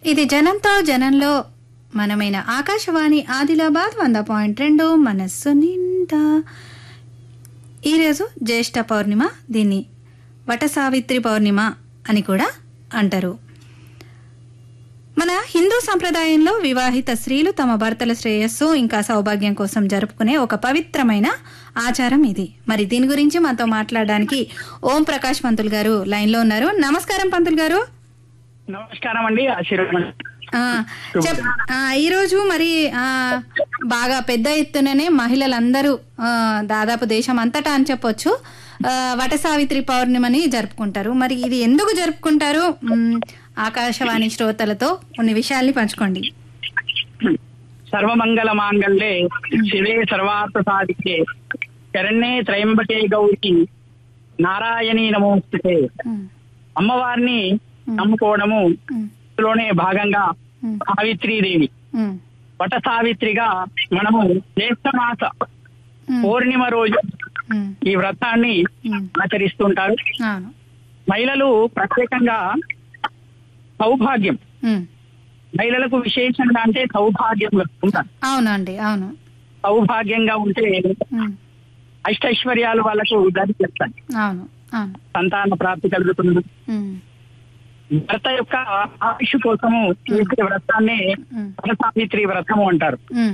ఇది జనంతో జనంలో మనమైన ఆకాశవాణి ఆదిలాబాద్ వంద పాయింట్ రెండు మనస్సు నిండా ఈరోజు జ్యేష్ఠ పౌర్ణిమ దీన్ని వట సావిత్రి పౌర్ణిమ అని కూడా అంటారు మన హిందూ సంప్రదాయంలో వివాహిత స్త్రీలు తమ భర్తల శ్రేయస్సు ఇంకా సౌభాగ్యం కోసం జరుపుకునే ఒక పవిత్రమైన ఆచారం ఇది మరి దీని గురించి మనతో మాట్లాడడానికి ఓం ప్రకాష్ పంతులు గారు లైన్లో ఉన్నారు నమస్కారం పంతులు గారు నమస్కారం అండి ఆశీర్వాదం ఆ, చెప్ ఆ, ఈరోజు మరి ఆ, బాగా పెద్ద ఎత్తుననే మహిళలందరూ ఆ, దాదాపు దేశం అంతటా అని చెప్పొచ్చు ఆ, వట సావిత్రి పౌర్ణిమని జరుపుకుంటారు మరి ఇది ఎందుకు జరుపుకుంటారు మ్, ఆకాశవాణి శ్రోతలతో కొన్ని విషయాల్ని పంచుకోండి సర్వమంగళ మాంగళ్యే శివే సర్వార్థ సాధికే శరణ్యే త్రయంబకే గౌరి నారాయణీ నమోస్తుతే మ్, అమ్మవారిని నమ్ముకోవడము మ్, లోనే భాగంగా మ్, సావిత్రీదేవి మ్, వట సావిత్రిగా మనము జ్యేష్ఠ మాస మ్, పౌర్ణిమ రోజు మ్, ఈ వ్రతాన్ని మ్, ఆచరిస్తుంటారు అవును మహిళలు ప్రత్యేకంగా సౌభాగ్యం మ్, మహిళలకు విశేషంగా అంటే సౌభాగ్యంగా ఉంటారు అవునండి అవును సౌభాగ్యంగా ఉంటే మ్, అష్టైశ్వర్యాలు వాళ్ళకు గది చేస్తాయి అవును అవును సంతాన ప్రాప్తి కలుగుతుంది మ్, భర్త యొక్క ఆయుష్ కోసము చేసే వ్రతాన్ని మ్, సావిత్రి వ్రతము అంటారు మ్.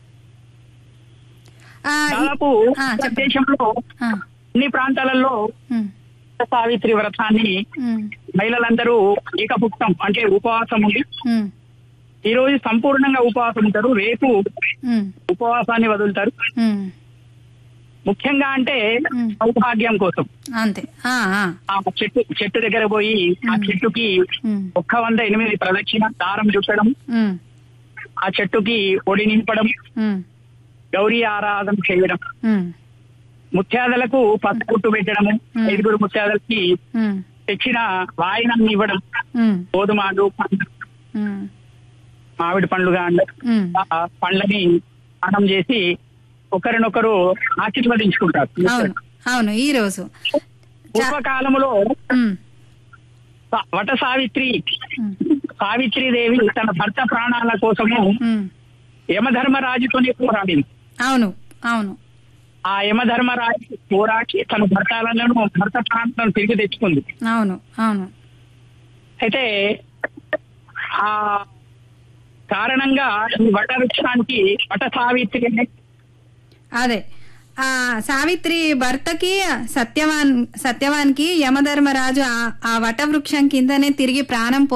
ఆ, ఈ- దాదాపు ఆ, చెప్పండి. దేశంలో ఆ, అన్ని ప్రాంతాలలో మ్, సావిత్రి వ్రతాన్ని మ్, మహిళలందరూ ఏకపుక్తం అంటే ఉపవాసం ఉండి మ్, ఈ రోజు సంపూర్ణంగా ఉపవాసం ఉంటారు రేపు మ్, ఉపవాసాన్ని వదులుతారు మ్. ముఖ్యంగా అంటే మ్. సౌభాగ్యం కోసం అంతే ఆ, ఆ, ఆ చెట్టు చెట్టు దగ్గర పోయి ఆ మ్. చెట్టుకి మ్, ఒక్క వంద ఎనిమిది ప్రదక్షిణ దారం చుట్టడం మ్, ఆ చెట్టుకి ఒడి నింపడం మ్, గౌరీ ఆరాధన చేయడం మ్, ముత్యాదలకు పసుపుట్టు పెట్టడము మ్. ఐదుగురు ముత్యాదలకి మ్, తెచ్చిన వాయినాన్ని ఇవ్వడం మ్, గోధుమలు పండ్లు, మ్, మామిడి పండ్లు కానీ మ్. ఆ పండ్లని స్నానం చేసి ఒకరినొకరు ఆశీర్వదించుకుంటారు అవును అవును ఈ రోజు చా- పూర్వకాలములో మ్, సా- వట సావిత్రి మ్, సావిత్రీదేవి తన భర్త ప్రాణాల కోసము మ్. యమధర్మరాజుతోనే పోరాడింది అవును అవును ఆ యమధర్మరాజు పోరాడి తన భర్తలను భర్త ప్రాణాలను తిరిగి తెచ్చుకుంది అవును అవును అయితే ఆ కారణంగా ఈ వట వృక్షానికి వట సావిత్రి అనే అదే ఆ సావిత్రి భర్తకి సత్యవాన్ సత్యవాన్కి యమధర్మరాజు ఆ- ఆ వట వృక్షం కిందనే తిరిగి ప్రాణం